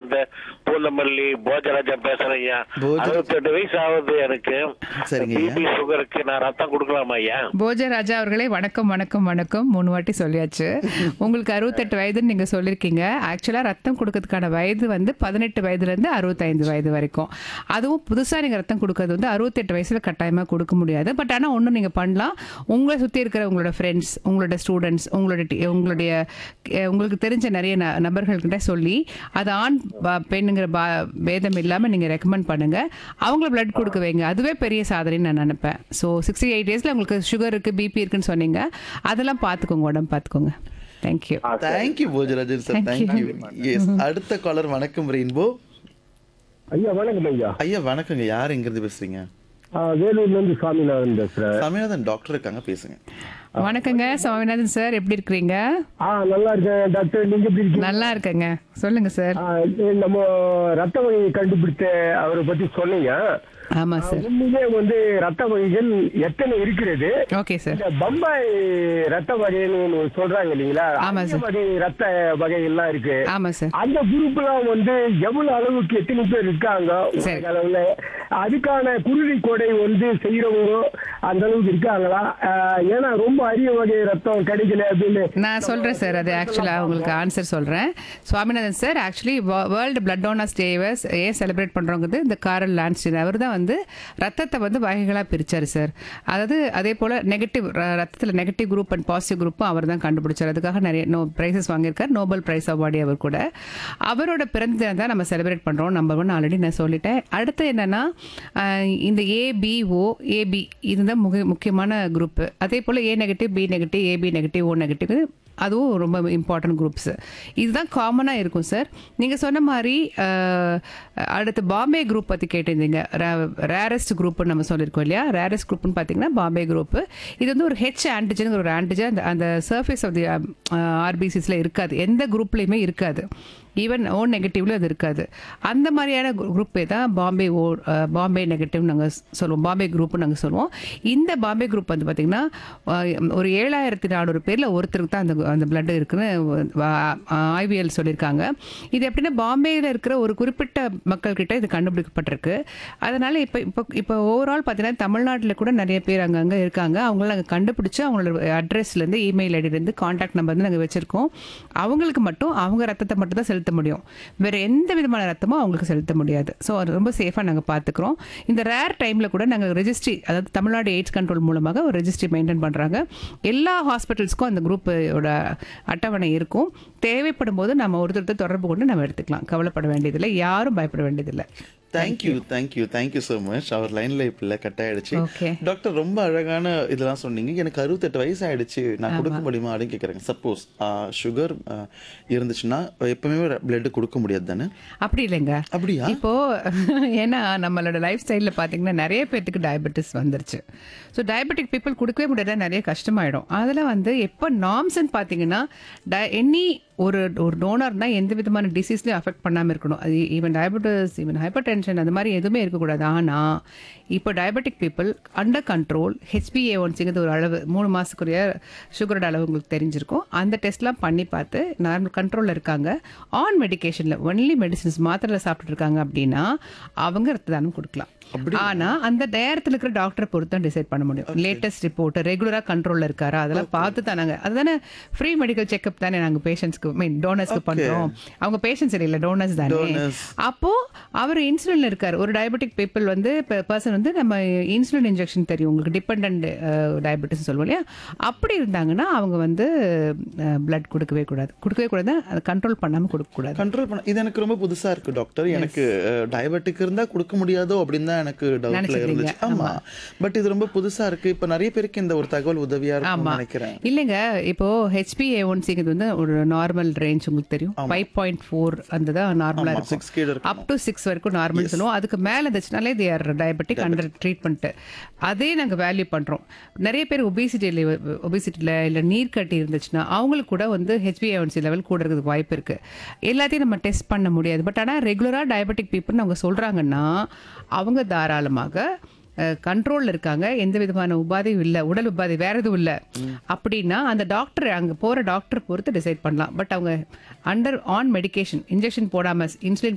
சேர்ந்த பூந்தமல்லி போஜராஜன் பேசுறேன் ஐயா போஜ- அறுபத்தி எட்டு வயசு ஆகுது எனக்கு சரிங்க ஐயா. பிபி சுகருக்கு நான் ரத்தம் கொடுக்கலாமா ஐயா போஜராஜா அவர்களே வணக்கம் வணக்கம் வணக்கம் மூணு வாட்டி சொல்லியாச்சு உங்களுக்கு அறுபத்தெட்டு வயதுன்னு நீங்க சொல்லியிருக்கீங்க ஆக்சுவலா ரத்தம் கொடுக்கறதுக்கான வயது வந்து பதினெட்டு வயதுல இருந்து அறுபத்தைந்து வயது வரைக்கும் அதுவும் புதுசா நீங்க ரத்தம் கொடுக்கறது வந்து அறுபத்தெட்டு வயசுல கட்டாயமா கொடுக்க முடியாது பட் ஆனா ஒண்ணு நீங்க பண்ணலாம் உங்களை சுத்தி இருக்கிற உங்களோட ஃப்ரெண்ட்ஸ் உங்களோட ஸ்டூடெண்ட்ஸ் உங்களோட டி- உங்களுடைய அஹ், உங்களுக்கு தெரிஞ்ச நிறைய ந- நபர்கள்கிட்ட சொல்லி அது ஆண் ப- பெண்ணுங்கிற பா பேதம் இல்லாம நீங்க ரெக்கமெண்ட் பண்ணுங்க அவங்கள பிளட் கொடுக்க வைங்க அதுவே பெரிய சாதனைன்னு நான் நினைப்பேன் ஸோ சிக்ஸ்டி எயிட் இயர்ஸ்ல உங்களுக்கு சுகர் இருக்கு பிபி இருக்குன்னு சொன்னீங்க அதெல்லாம் பார்த்துக்கோங்க உடம்பு பார்த்துக்கோங்க thank you thank you Bhojarajan sir Thank you. Thank you yes அடுத்த காலர் வணக்கம் ரெயின்போ ஐயா வணக்கம் ஐயா ஐயா வணக்கங்க யார் எங்கிருந்து பேசுறீங்க ஆ, வேலூர்ல இருந்து சாமிநாதன் பேசுறேன் சமயநாதன் டாக்டர் இருக்காங்க பேசுங்க வணக்கங்க சுவாமிநாதன் சார் எப்படி இருக்கிறீங்க ஆ நல்லா இருக்கேன் டாக்டர் நீங்க எப்படி இருக்கீங்க நல்லா இருக்கேங்க சொல்லுங்க சார் ஆ, நம்ம ரத்த வகையை கண்டுபிடித்த அவரை பத்தி சொன்னீங்க ஆமா ஆ, சார் உண்மையிலே வந்து ரத்த வகைகள் எத்தனை இருக்கிறது ஓகே சார் இந்த பம்பாய் ரத்த வகைன்னு ஒண்ணு சொல்றாங்க இல்லைங்களா ஆமா அதிக சார். வகை ரத்த வகைகள்லாம் இருக்கு ஆமா சார் அந்த குரூப்லாம் வந்து எவ்வளவு அளவுக்கு எத்தனை பேர் இருக்காங்க சரி. உலக அளவுல அதுக்கான குருதி கொடை வந்து செய்யறவங்க அந்த அளவுக்கு இருக்காங்களா ஆஹ் ஏன்னா ரொம்ப அரிய வகை ரத்தம் கிடைக்கல அப்படின்னு நான் சொல்றேன் சார் அது ஆக்சுவலா உங்களுக்கு ஆன்சர் சொல்றேன் Swaminathan sir actually world blood donors days ஏன் செலிப்ரேட் பண்றோங்கிறது இந்த காரல் லான்ஸ்டின் அவர் தான் வந்து ரத்தத்தை வந்து வகைகளா பிரிச்சாரு சார் அதாவது அதே போல நெகட்டிவ் ரத்தத்தில் நெகட்டிவ் குரூப் அண்ட் பாசிட்டிவ் குரூப்பும் அவர் தான் கண்டுபிடிச்சார் அதுக்காக நிறைய நோ பிரைசஸ் வாங்கியிருக்கார் நோபல் பிரைஸ் அவார்டு அவர் கூட அவரோட பிறந்த தினம் தான் நம்ம செலிப்ரேட் பண்றோம் நம்பர் ஒன் ஆல்ரெடி நான் சொல்லிட்டேன் அடுத்து என்னன்னா ஆஹ் இந்த ஏபிஓ ஏபி இதுதான் முக முக்கியமான குரூப் அதே போல் A negative B negative AB negative O negative அதுவும் ரொம்ப இம்பார்ட்டன்ட் குரூப்ஸ் இதுதான் காமனாக இருக்கும் சார் நீங்கள் சொன்ன மாதிரி ஆஹ், அடுத்து பாம்பே குரூப் பற்றி கேட்டிருந்தீங்க ரேரஸ்ட் குரூப்னு நம்ம சொல்லியிருக்கோம் இல்லையா ரேரஸ்ட் குரூப்னு பார்த்தீங்கன்னா பாம்பே குரூப் இது வந்து ஒரு ஹெச் ஆன்டிஜன் ஒரு ஆன்டிஜன் அந்த அந்த சர்ஃபேஸ் ஆஃப் தி ஆர்பிசிஸில் இருக்காது எந்த குரூப்லேயுமே இருக்காது ஈவன் ஓ நெகட்டிவ்ல அது இருக்காது அந்த மாதிரியான குரூப்பே தான் Bombay O ah, Bombay negative நாங்கள் சொல்லுவோம் பாம்பே குரூப் நாங்கள் சொல்லுவோம் இந்த பாம்பே குரூப் வந்து பார்த்திங்கன்னா அஹ், ஒரு ஏழாயிரத்தி நானூறு பேரில் ஒருத்தருக்கு தான் அந்த அந்த பிளட் இருக்குன்னு ஆய்வியல் சொல்லியிருக்காங்க இது எப்படின்னா பாம்பேயில் இருக்கிற ஒரு குறிப்பிட்ட மக்கள்கிட்ட இது கண்டுபிடிக்கப்பட்டிருக்கு அதனால இப்போ இப்போ இப்போ ஓவரால் பார்த்தீங்கன்னா தமிழ்நாட்டில் கூட நிறைய பேர் அங்கங்கே இருக்காங்க அவங்கள நாங்கள் கண்டுபிடிச்சு அவங்களோட அட்ரஸ்லேருந்து இமெயில் ஐடியிலேருந்து காண்டாக்ட் நம்பர் வந்து நாங்கள் வச்சுருக்கோம் அவங்களுக்கு மட்டும் அவங்க ரத்தத்தை மட்டும் தான் செலுத்த முடியும் வேற எந்த விதமான ரத்தமும் அவங்களுக்கு செலுத்த முடியாது ஸோ அது ரொம்ப சேஃபாக நாங்கள் பார்த்துக்குறோம் இந்த ரேர் டைமில் கூட நாங்கள் ரெஜிஸ்ட்ரி அதாவது தமிழ்நாடு எய்ட்ஸ் கண்ட்ரோல் மூலமாக ஒரு ரெஜிஸ்ட்ரி மெயின்டைன் பண்ணுறாங்க எல்லா ஹாஸ்பிட்டல்ஸ்க்கும் அந்த குரூப்போட அட்டவணை இருக்கும் தேவைப்படும் போது நம்ம ஒருத்தர் தொடர்பு கொண்டு நம்ம எடுத்துக்கலாம் கவலைப்பட வேண்டியதில்லை யாரும் பயப்பட வேண்டியதில்லை thank you thank you thank you so much அவர் லைன்ல இப்போ இல்லை கட் ஆயிடுச்சு Okay. டாக்டர் ரொம்ப அழகான இதெல்லாம் சொன்னீங்க எனக்கு அறுபத்தெட்டு வயசு ஆயிடுச்சு நான் கொடுக்க முடியுமா அப்படின்னு கேட்குறேன் சப்போஸ் சுகர் இருந்துச்சுன்னா எப்பவுமே பிளட் கொடுக்க முடியாது தானே அப்படி இல்லைங்க அப்படியா இப்போ ஏன்னா நம்மளோட லைஃப் ஸ்டைலில் பார்த்தீங்கன்னா நிறைய பேர்த்துக்கு டயபெட்டிஸ் வந்துருச்சு ஸோ டயபெட்டிக் பீப்புள் கொடுக்கவே முடியாத நிறைய கஷ்டமாயிடும் அதில் வந்து எப்போ நாம்ஸ்ன்னு பார்த்தீங்கன்னா ட எனி ஒரு ஒரு டோனர்னா எந்த விதமான டிசீஸ்லையும் அஃபெக்ட் பண்ணாமல் இருக்கணும் அது even diabetes even hypertension அந்த மாதிரி எதுவுமே இருக்கக்கூடாது ஆனால் இப்போ diabetic people under control HBA ஒன்ஸுங்கிறது ஒரு அளவு மூணு மாதத்துக்குரிய சுகரோட அளவு உங்களுக்கு தெரிஞ்சிருக்கும் அந்த டெஸ்ட்லாம் பண்ணி பார்த்து நார்மல் கண்ட்ரோலில் இருக்காங்க ஆன் மெடிகேஷனில் ஒன்லி மெடிசின்ஸ் மாத்திரை சாப்பிட்டுட்டு இருக்காங்க அப்படின்னா அவங்க ரத்த தானம் கொடுக்கலாம் ஆனா அந்த நேரத்தில் இருக்கிற டாக்டரை பொறுத்து தான் டிசைட் பண்ண முடியும் லேட்டஸ்ட் ரிப்போர்ட் ரெகுலரா கண்ட்ரோல்ல இருக்காரா அதெல்லாம் பார்த்து தான் நாங்க அதுதானே ஃப்ரீ மெடிக்கல் செக்அப் தானே நாங்க பேஷண்ட்ஸ்க்கு மீன் டோனர்ஸ்க்கு பண்றோம் அவங்க பேஷண்ட்ஸ் இல்ல டோனர்ஸ் தானே Donors. அப்போ அவர் இன்சுலின்ல இருக்காரு ஒரு டயபெட்டிக் பீப்புள் வந்து பர்சன் வந்து நம்ம இன்சுலின் இன்ஜெக்ஷன் தெரியும் உங்களுக்கு டிபெண்ட் டயபெட்டிஸ் சொல்லுவோம் இல்லையா அப்படி இருந்தாங்கன்னா அவங்க வந்து பிளட் கொடுக்கவே கூடாது கொடுக்கவே கூடாது அதை கண்ட்ரோல் பண்ணாம கொடுக்க கூடாது கண்ட்ரோல் பண்ண இது எனக்கு ரொம்ப புதுசா இருக்கு டாக்டர் எனக்கு டயபெட்டிக் இருந்தா கொடுக்க முடியாதோ அப்படின்னு தான் எனக்கு டவுட்ல நினைச்சிருக்கீங்க. இருந்துச்சு ஆமா பட் இது ரொம்ப புதுசா இருக்கு இப்ப நிறைய பேருக்கு இந்த ஒரு தகவல் உதவியா இருக்கும்னு நினைக்கிறேன் இல்லைங்க இப்போ ஹெச்பிஏ ஒன்சிங்கிறது வந்து ஒரு நார்மல் ரேஞ்ச் உங்களுக்கு தெரியும் ஃபைவ் பாயிண்ட் ஃபோர் அந்த தான் நார்மலா ஆமா, இருக்கும் six கீழ இருக்கும். அப் டு சிக்ஸ் வரைக்கும் நார்மல் சொல்லுவோம் அதுக்கு மேல இருந்துச்சுனாலே they are diabetic under treatment அதே நாங்க வேல்யூ பண்றோம் நிறைய பேர் ஒபிசிட்டியில் ஒபிசிட்டியில் இல்லை நீர் கட்டி இருந்துச்சுன்னா அவங்களுக்கு கூட வந்து ஹெச்பிஏ ஒன்சி லெவல் கூட இருக்கிறதுக்கு வாய்ப்பு இருக்கு எல்லாத்தையும் நம்ம டெஸ்ட் பண்ண முடியாது பட் ஆனால் ரெகுலராக டயபெட்டிக் பீப்புள்னு அவங்க சொல்றாங்கன்னா அவங்க தாராளமாக கண்ட்ரோல்ல இருக்காங்க எந்த விதமான உபாதையும் இல்லை உடல் உபாதை வேற எதுவும் இல்லை அப்படின்னா அந்த டாக்டர் அங்க போற டாக்டர் பொறுத்து டிசைட் பண்ணலாம் பட் அவங்க அண்டர் ஆன் மெடிகேஷன் இன்ஜெக்ஷன் போடாம இன்சுலின்